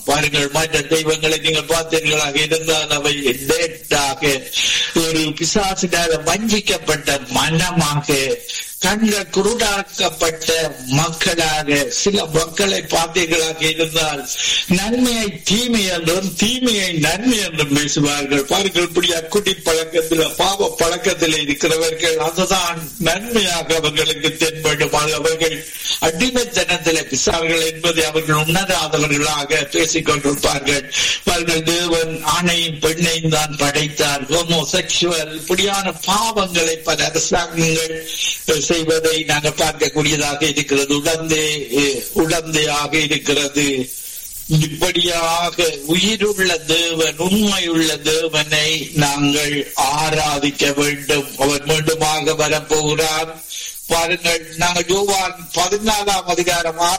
பாருங்கள் மற்ற தெய்வங்களை நீங்கள் பார்த்தீர்களாக இருந்தால் அவை லேட்டாக ஒரு பிசாசினால் வஞ்சிக்கப்பட்ட மனமாக கண்கள் குருடாக்கப்பட்ட மக்களாக சில மக்களை பார்த்தீர்களாக இருந்தால் நன்மையை தீமை என்றும் தீமையை நன்மை என்றும் பேசுவார்கள் பாருங்கள் இப்படி அக்குடி பழக்கத்தில் பாவ பழக்கத்தில் இருக்கிறவர்கள் அதுதான் நன்மையாக அவர்களுக்கு தென்படும் அவர்கள் அடிமைத்தனத்தில் பிசார்கள் என்பதை அவர்கள் உணராதவர்களாக பேசிக் கொண்டிருப்பார்கள் அவர்கள் தேவன் ஆணையும் பெண்ணையும் தான் படைத்தார் ஹோமோசெக்சுவல் இப்படியான பாவங்களை பல அரசாங்கங்கள் செய்வதை நாங்கள் பார்க்கக்கூடியதாக இருக்கிறது உடந்தே உடந்தையாக இருக்கிறது இப்படியாக உயிருள்ள தேவன் உண்மையுள்ள தேவனை நாங்கள் ஆராதிக்க வேண்டும் அவர் மீண்டுமாக வரப்போகிறார் பாருங்கள் நாங்கள் யோவான் பதினாலாம் அதிகாரம் ஆறாம்